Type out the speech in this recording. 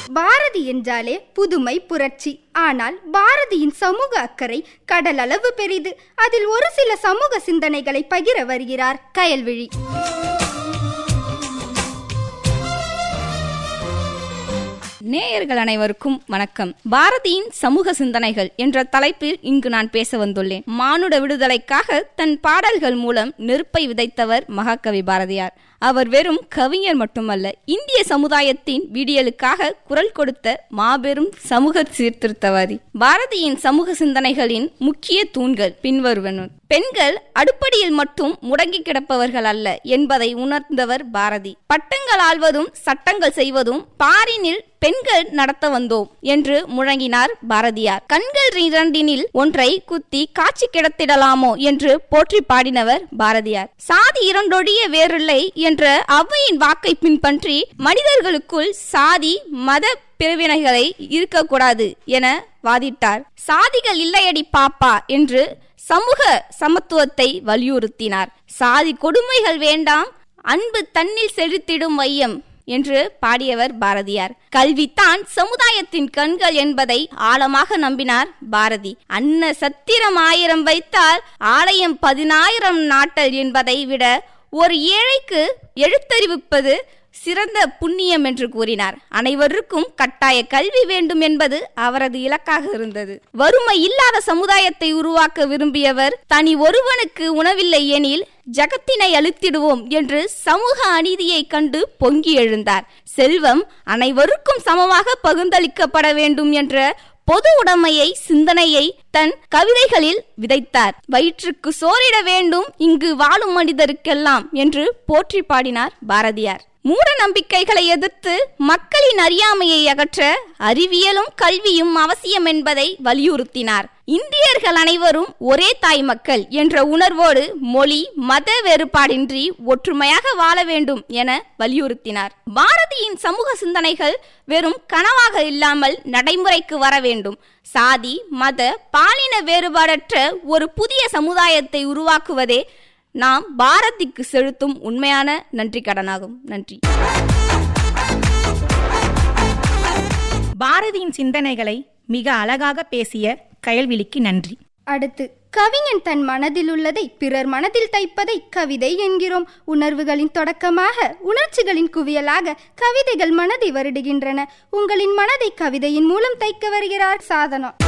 பாரதி என்றாலே புதுமை புரட்சி ஆனால் பாரதியின் சமூக அக்கறை கடலளவு பெரிது அதில் ஒரு சில சமூக சிந்தனைகளை பகிர வருகிறார் கயல்விழி நேயர்கள் அனைவருக்கும் வணக்கம் பாரதியின் சமூக சிந்தனைகள் என்ற தலைப்பில் இங்கு நான் பேச வந்துள்ளேன் மானுட விடுதலைக்காக தன் பாடல்கள் மூலம் நெருப்பை விதைத்தவர் மகாகவி பாரதியார் அவர் வெறும் கவிஞர் மட்டுமல்ல இந்திய சமுதாயத்தின் விடியலுக்காக குரல் கொடுத்த மாபெரும் சமூக சீர்திருத்தவாதி பாரதியின் சமூக சிந்தனைகளின் முக்கிய தூண்கள் பின்வருவன பெண்கள் அடுப்படியில் மட்டும் முடங்கி கிடப்பவர்கள் அல்ல என்பதை உணர்ந்தவர் பாரதி பட்டங்கள் ஆள்வதும் சட்டங்கள் செய்வதும் பாரினில் பெண்கள் நடத்த வந்தோம் என்று முழங்கினார் பாரதியார் கண்கள் இரண்டினில் ஒன்றை குத்தி காட்சி கிடத்திடலாமோ என்று போற்றி பாடினவர் பாரதியார் சாதி இரண்டொடிய வேறில்லை என்ற அவ்வையின் வாக்கை பின்பற்றி மனிதர்களுக்குள் சாதி மத பிரிவினைகளை இருக்கக்கூடாது என வாதிட்டார் சாதிகள் இல்லையடி பாப்பா என்று சமூக சமத்துவத்தை வலியுறுத்தினார் சாதி கொடுமைகள் வேண்டாம் அன்பு தன்னில் செலுத்திடும் வையம் என்று பாடியவர் பாரதியார் கல்வித்தான் சமுதாயத்தின் கண்கள் என்பதை ஆழமாக நம்பினார் பாரதி அன்ன சத்திரம் ஆயிரம் வைத்தால் ஆலயம் பதினாயிரம் நாட்டல் என்பதை விட ஒரு ஏழைக்கு எழுத்தறிவிப்பது சிறந்த புண்ணியம் என்று கூறினார் அனைவருக்கும் கட்டாய கல்வி வேண்டும் என்பது அவரது இலக்காக இருந்தது வறுமை இல்லாத சமுதாயத்தை உருவாக்க விரும்பியவர் தனி ஒருவனுக்கு உணவில்லை எனில் ஜகத்தினை அழுத்திடுவோம் என்று சமூக அநீதியை கண்டு பொங்கி எழுந்தார் செல்வம் அனைவருக்கும் சமமாக பகிர்ந்தளிக்கப்பட வேண்டும் என்ற பொது உடைமையை சிந்தனையை தன் கவிதைகளில் விதைத்தார் வயிற்றுக்கு சோறிட வேண்டும் இங்கு வாழும் மனிதருக்கெல்லாம் என்று போற்றி பாடினார் பாரதியார் மூட நம்பிக்கைகளை எதிர்த்து மக்களின் அறியாமையை அகற்ற அறிவியலும் கல்வியும் அவசியம் என்பதை வலியுறுத்தினார் இந்தியர்கள் அனைவரும் ஒரே தாய் மக்கள் என்ற உணர்வோடு மொழி மத வேறுபாடின்றி ஒற்றுமையாக வாழ வேண்டும் என வலியுறுத்தினார் பாரதியின் சமூக சிந்தனைகள் வெறும் கனவாக இல்லாமல் நடைமுறைக்கு வர வேண்டும் சாதி மத பாலின வேறுபாடற்ற ஒரு புதிய சமுதாயத்தை உருவாக்குவதே நாம் பாரதிக்கு செலுத்தும் உண்மையான நன்றி கடனாகும் நன்றி பாரதியின் சிந்தனைகளை மிக அழகாக பேசிய கயல்விழிக்கு நன்றி அடுத்து கவிஞன் தன் மனதில் உள்ளதை பிறர் மனதில் தைப்பதை கவிதை என்கிறோம் உணர்வுகளின் தொடக்கமாக உணர்ச்சிகளின் குவியலாக கவிதைகள் மனதை வருடுகின்றன உங்களின் மனதை கவிதையின் மூலம் தைக்க வருகிறார் சாதனம்